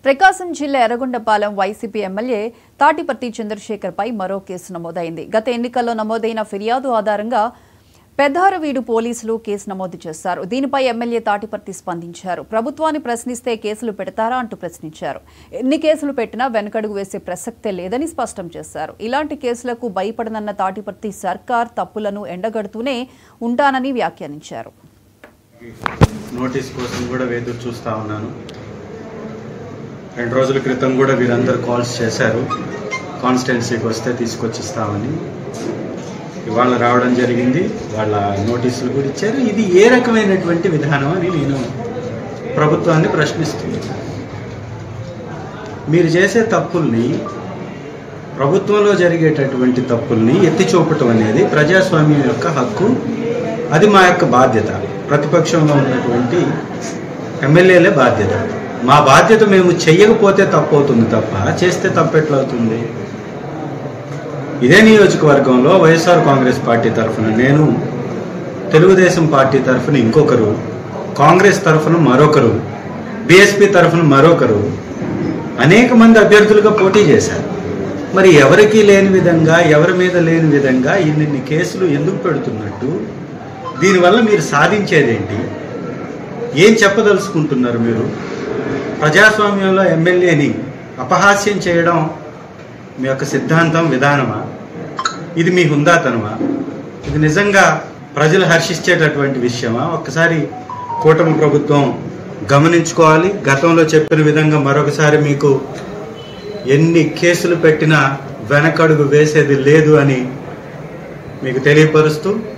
ప్రకాశం జిల్లా Yerragondapalem YCP MLA Tatiparthi చంద్రశేఖర్పై మరో కేసు నమోదైంది గత ఎన్నికల్లో నమోదైన ఫిర్యాదు ఆధారంగా పెద్దారవీడు పోలీసులు కేసు నమోదు చేశారు దీనిపై ఎమ్మెల్యే తాటిపర్తి స్పందించారు ప్రభుత్వాన్ని ప్రశ్నిస్తే కేసులు పెడతారా అంటూ ప్రశ్నించారు ఎన్ని కేసులు పెట్టినా వెనకడుగు వేసే ప్రసక్తే లేదని స్పష్టం చేశారు ఇలాంటి కేసులకు భయపడనన్న తాటిపర్తి సర్కార్ తప్పులను ఎండగడుతూనే ఉంటానని వ్యాఖ్యానించారు నోటీస్ కోసం కూడా ఎదురు చూస్తూ ఉన్నాను రెండు రోజుల క్రితం కూడా వీరందరూ కాల్స్ చేశారు కాన్స్టిట్యున్సీకి వస్తే తీసుకొచ్చిస్తామని ఇవాళ రావడం జరిగింది వాళ్ళ నోటీసులు కూడా ఇచ్చారు ఇది ఏ రకమైనటువంటి విధానం అని నేను ప్రభుత్వాన్ని ప్రశ్నిస్తున్నాను మీరు చేసే తప్పుల్ని ప్రభుత్వంలో జరిగేటటువంటి తప్పుల్ని ఎత్తి చూపటం అనేది ప్రజాస్వామ్యం యొక్క హక్కు అది మా యొక్క బాధ్యత ప్రతిపక్షంలో ఉన్నటువంటి ఎమ్మెల్యేలే బాధ్యత మా బాధ్యత మేము చెయ్యకపోతే తప్పు అవుతుంది తప్ప చేస్తే తప్పు ఎట్లా అవుతుంది ఇదే నియోజకవర్గంలో వైఎస్ఆర్ కాంగ్రెస్ పార్టీ తరఫున నేను తెలుగుదేశం పార్టీ తరఫున ఇంకొకరు కాంగ్రెస్ తరఫున మరొకరు బీఎస్పీ తరఫున మరొకరు అనేక మంది అభ్యర్థులుగా పోటీ చేశారు మరి ఎవరికీ లేని విధంగా ఎవరి మీద లేని విధంగా ఇన్ని కేసులు ఎందుకు పెడుతున్నట్టు దీనివల్ల మీరు సాధించేదేంటి ఏం చెప్పదలుచుకుంటున్నారు మీరు ప్రజాస్వామ్యంలో ఎమ్మెల్యేని అపహాస్యం చేయడం మీ యొక్క సిద్ధాంతం విధానమా ఇది మీ హుందాతనమా ఇది నిజంగా ప్రజలు హర్షించేటటువంటి విషయమా ఒక్కసారి కూటమి ప్రభుత్వం గమనించుకోవాలి గతంలో చెప్పిన విధంగా మరొకసారి మీకు ఎన్ని కేసులు పెట్టినా వెనకడుగు వేసేది లేదు అని మీకు తెలియపరుస్తూ